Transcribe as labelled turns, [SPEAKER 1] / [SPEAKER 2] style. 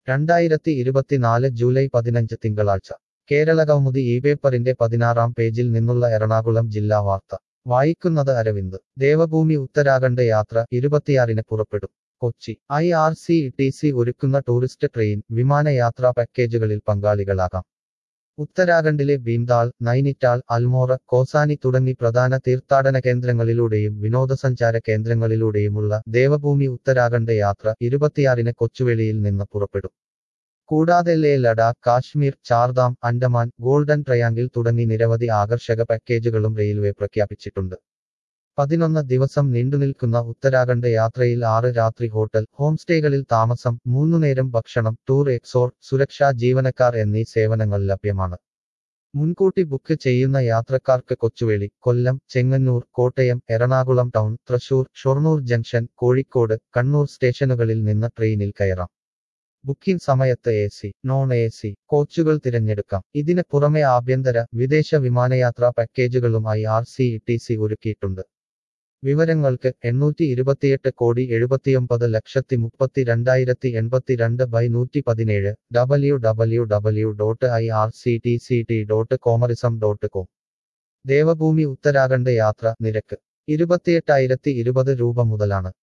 [SPEAKER 1] രണ്ടായിരത്തി ഇരുപത്തിനാല് ജൂലൈ പതിനഞ്ച് തിങ്കളാഴ്ച കേരള കൗമുദി ഈ പേപ്പറിന്റെ പതിനാറാം പേജിൽ നിന്നുള്ള എറണാകുളം ജില്ലാ വാർത്ത വായിക്കുന്നത് അരവിന്ദ് ദേവഭൂമി ഉത്തരാഖണ്ഡ് യാത്ര ഇരുപത്തിയാറിന് പുറപ്പെടും Kochi I R C T C ഒരുക്കുന്ന ടൂറിസ്റ്റ് ട്രെയിൻ വിമാനയാത്രാ പാക്കേജുകളിൽ പങ്കാളികളാകാം ഉത്തരാഖണ്ഡിലെ ഭീംതാൾ നൈനിറ്റാൾ അൽമോറ കോസാനി തുടങ്ങി പ്രധാന തീർത്ഥാടന കേന്ദ്രങ്ങളിലൂടെയും വിനോദസഞ്ചാര കേന്ദ്രങ്ങളിലൂടെയുമുള്ള ദേവഭൂമി ഉത്തരാഖണ്ഡ് യാത്ര ഇരുപത്തിയാറിന് കൊച്ചുവേളിയിൽ നിന്ന് പുറപ്പെടും കൂടാതെ ലേ ലഡാക്ക് കാശ്മീർ ചാർധാം അൻഡമാൻ ഗോൾഡൻ ട്രയാങ്കിൾ തുടങ്ങി നിരവധി ആകർഷക പാക്കേജുകളും റെയിൽവേ പ്രഖ്യാപിച്ചിട്ടുണ്ട് പതിനൊന്ന് ദിവസം നീണ്ടുനിൽക്കുന്ന ഉത്തരാഖണ്ഡ് യാത്രയിൽ ആറ് രാത്രി ഹോട്ടൽ ഹോം സ്റ്റേകളിൽ താമസം മൂന്നുനേരം ഭക്ഷണം ടൂർ എക്സോർ സുരക്ഷാ ജീവനക്കാർ എന്നീ സേവനങ്ങൾ ലഭ്യമാണ് മുൻകൂട്ടി ബുക്ക് ചെയ്യുന്ന യാത്രക്കാർക്ക് കൊച്ചുവേളി കൊല്ലം ചെങ്ങന്നൂർ കോട്ടയം എറണാകുളം ടൗൺ തൃശൂർ ഷൊർണൂർ ജംഗ്ഷൻ കോഴിക്കോട് കണ്ണൂർ സ്റ്റേഷനുകളിൽ നിന്ന് ട്രെയിനിൽ കയറാം ബുക്കിംഗ് സമയത്ത് A C non A C കോച്ചുകൾ തിരഞ്ഞെടുക്കാം ഇതിന് പുറമെ ആഭ്യന്തര വിദേശ വിമാനയാത്രാ പാക്കേജുകളും I R C T C ഒരുക്കിയിട്ടുണ്ട് വിവരങ്ങൾക്ക് എണ്ണൂറ്റി ഇരുപത്തിയെട്ട് കോടി എഴുപത്തിയൊമ്പത് ലക്ഷത്തി മുപ്പത്തി രണ്ടായിരത്തി എൺപത്തിരണ്ട് ബൈ നൂറ്റി പതിനേഴ് W W W dot I R C T C T dot കോമറിസം ഡോട്ട് കോം ദേവഭൂമി ഉത്തരാഖണ്ഡ് യാത്ര നിരക്ക് ഇരുപത്തിയെട്ടായിരത്തി ഇരുപത് രൂപ മുതലാണ്